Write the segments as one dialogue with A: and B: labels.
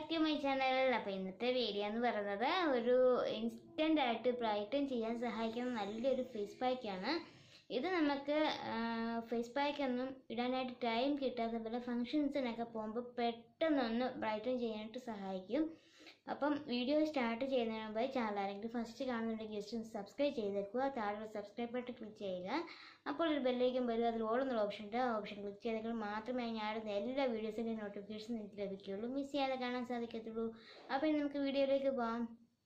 A: to my channel അപ്പോൾ ഇന്നത്തെ video എന്ന് പറയുന്നത് ഒരു ഇൻസ്റ്റൻ്റ് ആയിട്ട് ബ്രൈറ്റൻ ചെയ്യാൻ സഹായിക്കുന്ന നല്ലൊരു ഫേസ് പാക്കാണ് ഇത് നമുക്ക് ഫേസ് പാക്ക് ഒന്നും ഇടാനായിട്ട് ടൈം കിട്ടാത്ത പോലെ ഫങ്ഷൻസിനൊക്കെ പോകുമ്പോൾ പെട്ടെന്നൊന്ന് ബ്രൈറ്റൻ ചെയ്യാനായിട്ട് സഹായിക്കും അപ്പം വീഡിയോ സ്റ്റാർട്ട് ചെയ്യുന്നതിന് മുമ്പ് ചാനൽ ആരെങ്കിലും ഫസ്റ്റ് കാണുന്നുണ്ടെങ്കിൽ ജസ്റ്റ് ഒന്ന് സബ്സ്ക്രൈബ് ചെയ്തേക്കുക താഴെ സബ്സ്ക്രൈബ് ബട്ടൺ ക്ലിക്ക് ചെയ്യുക അപ്പോൾ ഒരു ബെല്ലേക്കും വരും അതിൽ ഓൾ എന്നുള്ള ഓപ്ഷൻ ഉണ്ട് ആ ഓപ്ഷൻ ക്ലിക്ക് ചെയ്തെങ്കിൽ മാത്രമേ ഞാനിടുന്ന എല്ലാ വീഡിയോസിൻ്റെയും നോട്ടിഫിക്കേഷൻ നിങ്ങൾക്ക് ലഭിക്കുകയുള്ളൂ മിസ് ചെയ്യാതെ കാണാൻ സാധിക്കത്തുള്ളൂ അപ്പോൾ ഇനി നമുക്ക് വീഡിയോയിലേക്ക് പോകാം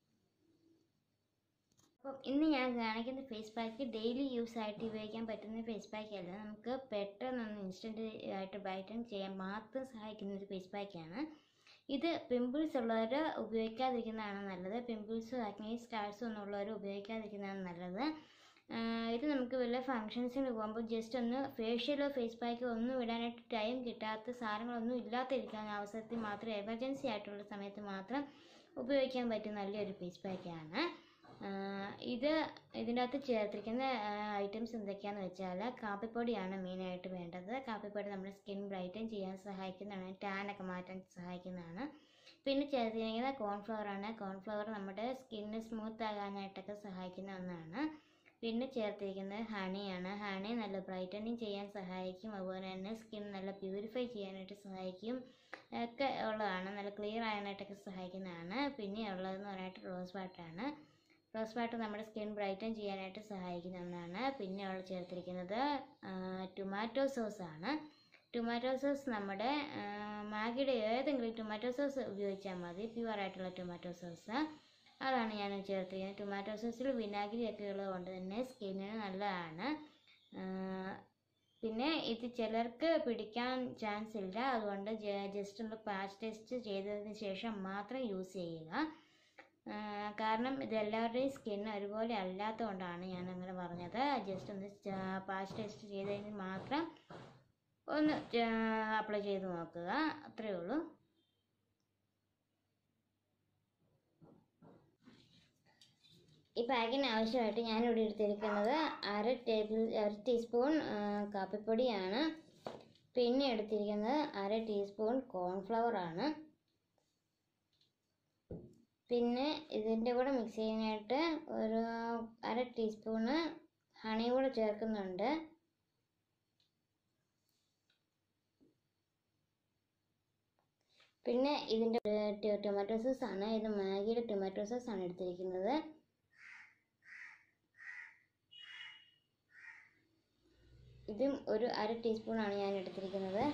A: അപ്പം ഇന്ന് ഞാൻ കാണിക്കുന്ന ഫേസ് പാക്ക് ഡെയിലി യൂസ് ആയിട്ട് ഉപയോഗിക്കാൻ പറ്റുന്ന ഫേസ് പാക്ക് അല്ല നമുക്ക് പെട്ടെന്നൊന്ന് ഇൻസ്റ്റൻറ്റ് ആയിട്ട് ബ്രൈറ്റൻ ചെയ്യാൻ മാത്രം സഹായിക്കുന്ന ഒരു ഫേസ് പാക്കാണ് ഇത് പിമ്പിൾസ് ഉള്ളവർ ഉപയോഗിക്കാതിരിക്കുന്നതാണ് നല്ലത് പിമ്പിൾസ് ആക്നി സ്റ്റാർസ് ഒന്നും ഉള്ളവർ ഉപയോഗിക്കാതിരിക്കുന്നതാണ് നല്ലത് ആഹ് ഇത് നമുക്ക് വല്ല ഫങ്ഷൻസിന് പോകുമ്പോൾ ജസ്റ്റ് ഒന്ന് ഫേഷ്യലോ ഫേസ് പാക്കോ ഒന്നും ഇടാനായിട്ട് ടൈം കിട്ടാത്ത സാധനങ്ങളൊന്നും ഇല്ലാതിരിക്കുന്ന അവസരത്തിൽ മാത്രം എമർജൻസി ആയിട്ടുള്ള സമയത്ത് മാത്രം ഉപയോഗിക്കാൻ പറ്റുന്ന നല്ലൊരു ഫേസ് പാക്കാണ് ഇത് ഇതിൻ്റെ അകത്ത് ചേർത്തിരിക്കുന്ന ഐറ്റംസ് എന്തൊക്കെയാണെന്ന് വെച്ചാൽ കാപ്പിപ്പൊടിയാണ് മെയിനായിട്ട് വേണ്ടത് കാപ്പിപ്പൊടി നമ്മുടെ സ്കിൻ ബ്രൈറ്റൻ ചെയ്യാൻ സഹായിക്കുന്നതാണ് ടാനൊക്കെ മാറ്റാൻ സഹായിക്കുന്നതാണ് പിന്നെ ചേർത്തിരിക്കുന്ന കോൺഫ്ലവർ ആണ് കോൺഫ്ലവർ നമ്മുടെ സ്കിന്ന് സ്മൂത്ത് ആകാനായിട്ടൊക്കെ സഹായിക്കുന്ന ഒന്നാണ് പിന്നെ ചേർത്തിരിക്കുന്നത് ഹണിയാണ് ഹണി നല്ല ബ്രൈറ്റനിങ് ചെയ്യാൻ സഹായിക്കും അതുപോലെ തന്നെ സ്കിൻ നല്ല പ്യൂരിഫൈ ചെയ്യാനായിട്ട് സഹായിക്കും ഒക്കെ ഉള്ളതാണ് നല്ല ക്ലിയർ ആകാനായിട്ടൊക്കെ സഹായിക്കുന്നതാണ് പിന്നെ ഉള്ളതെന്ന് പറയാനായിട്ട് റോസ് വാട്ടറാണ് റോസ് വാട്ടർ നമ്മുടെ സ്കിൻ ബ്രൈറ്റൻ ചെയ്യാനായിട്ട് സഹായിക്കുന്ന ഒന്നാണ് പിന്നെ ഉള്ള ചേർത്തിരിക്കുന്നത് ടൊമാറ്റോ സോസ് ആണ് ടൊമാറ്റോ സോസ് നമ്മുടെ മാഗിയുടെ ഏതെങ്കിലും ടൊമാറ്റോ സോസ് ഉപയോഗിച്ചാൽ മതി പ്യുവർ ആയിട്ടുള്ള ടൊമാറ്റോ സോസ് അതാണ് ഞാൻ ചേർത്തിരിക്കുന്നത് ടൊമാറ്റോ സോസിൽ വിനാഗിരിയൊക്കെ ഉള്ളതുകൊണ്ട് തന്നെ സ്കിന്നിന് നല്ലതാണ് പിന്നെ ഇത് ചിലർക്ക് പിടിക്കാൻ ചാൻസ് ഇല്ല അതുകൊണ്ട് ജസ്റ്റ് ഒന്ന് പാച്ച് ടെസ്റ്റ് ചെയ്തതിന് ശേഷം മാത്രം യൂസ് ചെയ്യുക കാരണം ഇത് എല്ലാവരുടെയും സ്കിൻ ഒരുപോലെ അല്ലാത്തതുകൊണ്ടാണ് ഞാൻ അങ്ങനെ പറഞ്ഞത് ജസ്റ്റ് ഒന്ന് പാച്ച് ടെസ്റ്റ് ചെയ്തതിന് മാത്രം ഒന്ന് അപ്ലൈ ചെയ്ത് നോക്കുക അത്രയേ ഉള്ളൂ ഈ പാക്കിന് ആവശ്യമായിട്ട് ഞാനിവിടെ എടുത്തിരിക്കുന്നത് അര ടേബിൾ അര ടീസ്പൂൺ കാപ്പിപ്പൊടിയാണ് പിന്നെ എടുത്തിരിക്കുന്നത് അര ടീസ്പൂൺ കോൺഫ്ലവർ ആണ് പിന്നെ ഇതിൻ്റെ കൂടെ മിക്സ് ചെയ്യാനായിട്ട് ഒരു അര ടീസ്പൂണ് ഹണി കൂടെ ചേർക്കുന്നുണ്ട് പിന്നെ ഇതിൻ്റെ ടൊമാറ്റോ സോസ് ആണ് ഇത് മാഗിയുടെ ടൊമാറ്റോ സോസ് ആണ് എടുത്തിരിക്കുന്നത് ഇതും ഒരു അര ടീസ്പൂണാണ് ഞാൻ എടുത്തിരിക്കുന്നത്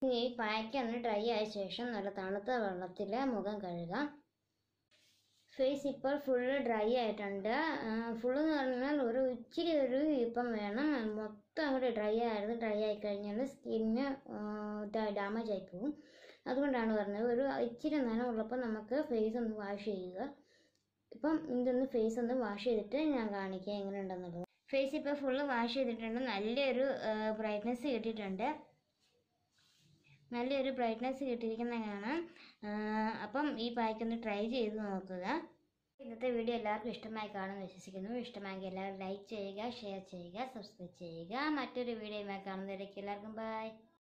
A: ഈ പായ്ക്ക് ഒന്ന് ഡ്രൈ ആയ ശേഷം നല്ല തണുത്ത വെള്ളത്തിൽ മുഖം കഴുകാം ഫേസ് ഇപ്പോൾ ഫുള്ള് ഡ്രൈ ആയിട്ടുണ്ട് ഫുള്ള് എന്ന് പറഞ്ഞാൽ ഒരു ഇച്ചിരി ഒരു ഇപ്പം വേണം മൊത്തം അങ്ങോട്ട് ഡ്രൈ ആയിരുന്നു ഡ്രൈ ആയി കഴിഞ്ഞാൽ സ്കിന്ന് ഡാമേജ് ആയി പോകും അതുകൊണ്ടാണ് പറഞ്ഞത് ഒരു ഇച്ചിരി നനവുള്ളപ്പോൾ നമുക്ക് ഫേസ് ഒന്ന് വാഷ് ചെയ്യുക ഇപ്പം ഇതൊന്ന് ഫേസ് ഒന്ന് വാഷ് ചെയ്തിട്ട് ഞാൻ കാണിക്കാം എങ്ങനെ ഉണ്ടെന്നുള്ളത് ഫേസ് ഇപ്പോൾ ഫുള്ള് വാഷ് ചെയ്തിട്ടുണ്ട് നല്ലൊരു ബ്രൈറ്റ്നെസ് കിട്ടിയിട്ടുണ്ട് നല്ലൊരു ബ്രൈറ്റ്നെസ് കിട്ടിയിരിക്കുന്ന കാണാം ആ, അപ്പം ഈ പായ്ക്ക് ഒന്ന് ട്രൈ ചെയ്ത് നോക്കുക ഇന്നത്തെ വീഡിയോ എല്ലാവർക്കും ഇഷ്ടമായി കാണുമെന്ന് വിശ്വസിക്കുന്നു ഇഷ്ടമായെങ്കിൽ എല്ലാവരും ലൈക്ക് ചെയ്യുക ഷെയർ ചെയ്യുക സബ്സ്ക്രൈബ് ചെയ്യുക മറ്റൊരു വീഡിയോയുമായി കാണുന്നവരേക്ക് എല്ലാവർക്കും ബൈ